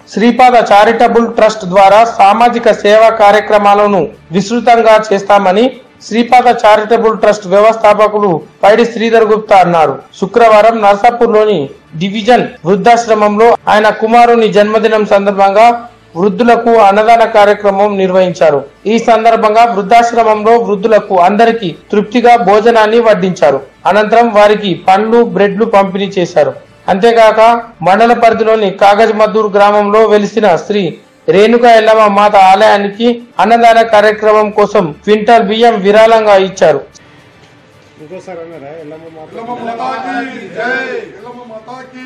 Sripada charitable trust ద్వారా సామాజిక సేవా కార్యక్రమాలను విస్తృతంగా చేస్తామని శ్రీపాద చారిటబుల్ ట్రస్ట్ వ్యవస్థాపకులు పైడి శ్రీధర్ గుప్తా అన్నారు శుక్రవారం నర్సాపూర్లోని డివిజన్ వృద్ధాశ్రమంలో ఆయన కుమారుని జన్మదినం సందర్భంగా వృద్ధులకు అన్నదాన కార్యక్రమం నిర్వహించారు ఈ సందర్భంగా వృద్ధాశ్రమంలో వృద్ధులకు అందరికీ తృప్తిగా భోజనాన్ని వడ్డించారు అనంతరం వారికి పండ్లు బ్రెడ్లు పంపిణీ చేశారు అంతేకాక మండల పరిధిలోని కాగజ్ మద్దూర్ గ్రామంలో వెలిసిన శ్రీ రేణుకా ఎల్లమ్మ మాత ఆలయానికి అన్నదాన కార్యక్రమం కోసం క్వింటల్ బియ్యం విరాళంగా ఇచ్చారు ఇంకోసారి అన్నారా ఎల్లమ్మ మాత ఎల్లమ్మ మాతాకి జై ఎల్లమ్మ మాతాకి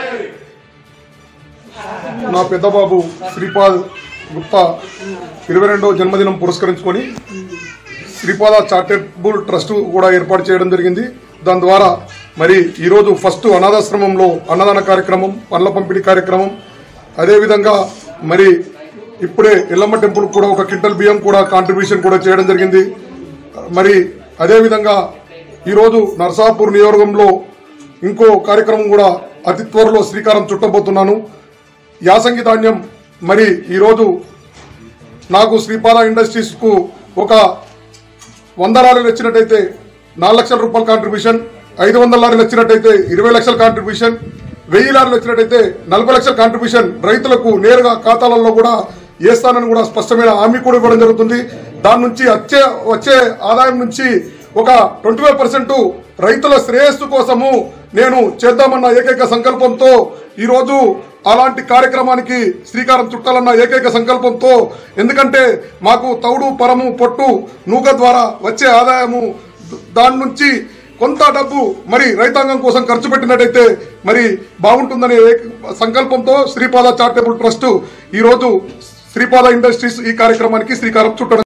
నా పెద్ద బాబు శ్రీపాద్ గుప్తా ఇరవై రెండవ జన్మదినం పురస్కరించుకొని శ్రీపాద చారిటబుల్ ట్రస్ట్ కూడా ఏర్పాటు చేయడం జరిగింది దాని ద్వారా మరి ఈరోజు ఫస్ట్ అనాథాశ్రమంలో అన్నదాన కార్యక్రమం పండ్ల పంపిణీ కార్యక్రమం అదేవిధంగా మరి ఇప్పుడే ఎల్లమ్మ టెంపుల్ కూడా ఒక క్వింటల్ బియ్యం కూడా కాంట్రిబ్యూషన్ కూడా చేయడం జరిగింది మరి అదేవిధంగా ఈరోజు నర్సాపూర్ నియోజకవర్గంలో ఇంకో కార్యక్రమం కూడా అతి త్వరలో శ్రీకారం చుట్టబోతున్నాను యాసంగి ధాన్యం మరి ఈరోజు నాకు శ్రీపాద ఇండస్ట్రీస్ కు ఒక వంద లారీలు వచ్చినట్టయితే నాలుగు లక్షల రూపాయల కాంట్రిబ్యూషన్ ఐదు వందల లారీలు వచ్చినట్టయితే ఇరవై లక్షల కాంట్రిబ్యూషన్ వెయ్యి లారీలు వచ్చినట్టయితే నలభై లక్షల కాంట్రిబ్యూషన్ రైతులకు నేరుగా ఖాతాలలో కూడా వేస్తానని కూడా స్పష్టమైన హామీ కూడా ఇవ్వడం జరుగుతుంది దాని నుంచి వచ్చే వచ్చే ఆదాయం నుంచి ఒక ట్వంటీ ఫైవ్ పర్సెంట్ రైతుల శ్రేయస్సు కోసము నేను చేద్దామన్న ఏకైక సంకల్పంతో ఈరోజు అలాంటి కార్యక్రమానికి శ్రీకారం చుట్టాలన్న ఏకైక సంకల్పంతో ఎందుకంటే మాకు తౌడు పరము పొట్టు నూక ద్వారా వచ్చే ఆదాయము దాని నుంచి కొంత డబ్బు మరి రైతాంగం కోసం ఖర్చు పెట్టినట్టయితే మరి బాగుంటుందనే ఏక- సంకల్పంతో శ్రీపాద చారిటబుల్ ట్రస్ట్ ఈరోజు శ్రీపాద ఇండస్ట్రీస్ ఈ కార్యక్రమానికి శ్రీకారం చుట్టడం